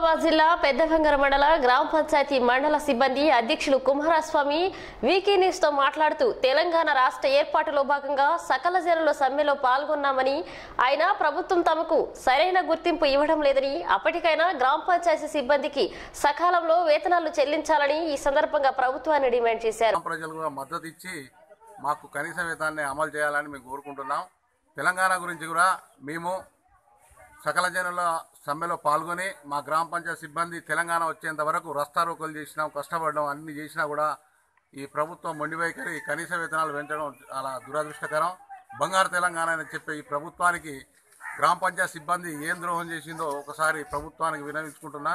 నిజామాబాద్ జిల్లా పెద్దవంగర మండల గ్రామ పంచాయతీ మండల సిబ్బంది అధ్యక్షులు కుమారస్వామి వీకీ న్యూస్ తో మాట్లాడుతూ తెలంగాణ రాష్ట్ర ఏర్పాటులో భాగంగా సకల జనుల సమ్మెలో పాల్గొన్నామని ఆయన ప్రభుత్వం తమకు సరైన గుర్తింపు ఇవ్వడం లేదని అప్పటికైనా గ్రామ పంచాయతీ సిబ్బందికి సకాలంలో వేతనాలు చెల్లించాలని ఈ సందర్భంగా ప్రభుత్వాన్ని డిమాండ్ చేశారు గ్రామ ప్రజలు కూడా మద్దతు ఇచ్చి మాకు కనీస వేతాన్ని అమలు చేయాలని మేము కోరుకుంటున్నాం తెలంగాణ గురించి కూడా మేము సకల జనుల సమ్మెలో పాల్గొని మా గ్రామ పంచాయతీ సిబ్బంది తెలంగాణ వచ్చేంత వరకు రస్తారోకలు చేసినాం కష్టపడడం అన్ని చేసినా కూడా ఈ ప్రభుత్వం మొండి వైఖరి కనీస వేతనాలు పెంచడం చాలా దురదృష్టకరం బంగారు తెలంగాణ అని చెప్పే ఈ ప్రభుత్వానికి గ్రామ పంచాయతీ సిబ్బంది ఏం ద్రోహం చేసిందో ఒకసారి ప్రభుత్వానికి వినవించుకుంటున్నా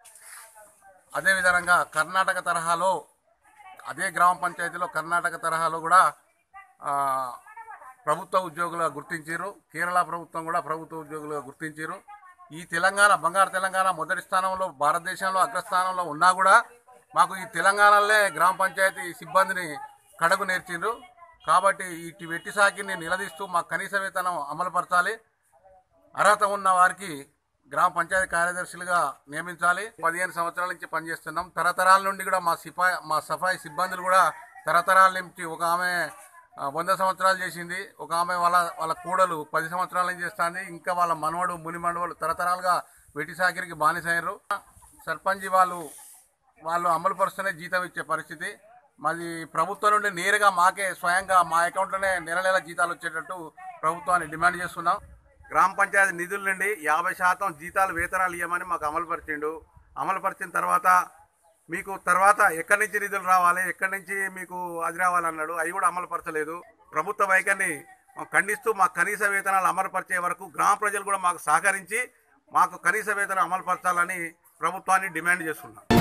అదేవిధంగా కర్ణాటక తరహాలో అదే గ్రామ పంచాయతీలో కర్ణాటక తరహాలో కూడా ఆ, ప్రభుత్వ ఉద్యోగులుగా గుర్తించారు కేరళ ప్రభుత్వం కూడా ప్రభుత్వ ఉద్యోగులుగా గుర్తించారు ఈ తెలంగాణ బంగారు తెలంగాణ మొదటి స్థానంలో భారతదేశంలో అగ్రస్థానంలో ఉన్నా కూడా మాకు ఈ తెలంగాణలో గ్రామ పంచాయతీ సిబ్బందిని కడకు నేర్చిండ్రు కాబట్టి ఇటు వెట్టి సాకిని నిలదీస్తూ మాకు కనీస వేతనం అమలుపరచాలి అర్హత ఉన్న వారికి గ్రామ పంచాయతీ కార్యదర్శులుగా నియమించాలి పదిహేను సంవత్సరాల నుంచి పనిచేస్తున్నాం తరతరాల నుండి కూడా మా సిపాయి మా సఫాయి సిబ్బందులు కూడా తరతరాల నుంచి ఒక ఆమె ఆ, వంద సంవత్సరాలు చేసింది ఒక ఆమె వాళ్ళ వాళ్ళ కూడలు పది సంవత్సరాల నుంచి చేస్తుంది ఇంకా వాళ్ళ మనవడు ముని మనవడు తరతరాలుగా వెట్టి సాకిరికి బానిసయ్యారు సర్పంచ్ వాళ్ళు వాళ్ళు అమలు పరుస్తూనే జీతం ఇచ్చే పరిస్థితి మాది ప్రభుత్వం నుండి నేరుగా మాకే స్వయంగా మా అకౌంట్లోనే నెల నెల జీతాలు వచ్చేటట్టు ప్రభుత్వాన్ని డిమాండ్ చేస్తున్నాం గ్రామ పంచాయతీ నిధుల నుండి యాభై శాతం జీతాలు వేతనాలు ఇవ్వమని మాకు అమలు పరిచిండు అమలు పరిచిన తర్వాత మీకు తర్వాత ఎక్కడి నుంచి నిధులు రావాలి ఎక్కడి నుంచి మీకు అది రావాలన్నాడు అవి కూడా అమలు పరచలేదు ప్రభుత్వ వైఖరిని ఖండిస్తూ మా కనీస వేతనాలు అమలుపరిచే వరకు గ్రామ ప్రజలు కూడా మాకు సహకరించి మాకు కనీస వేతనం అమలుపరచాలని ప్రభుత్వాన్ని డిమాండ్ చేస్తున్నాం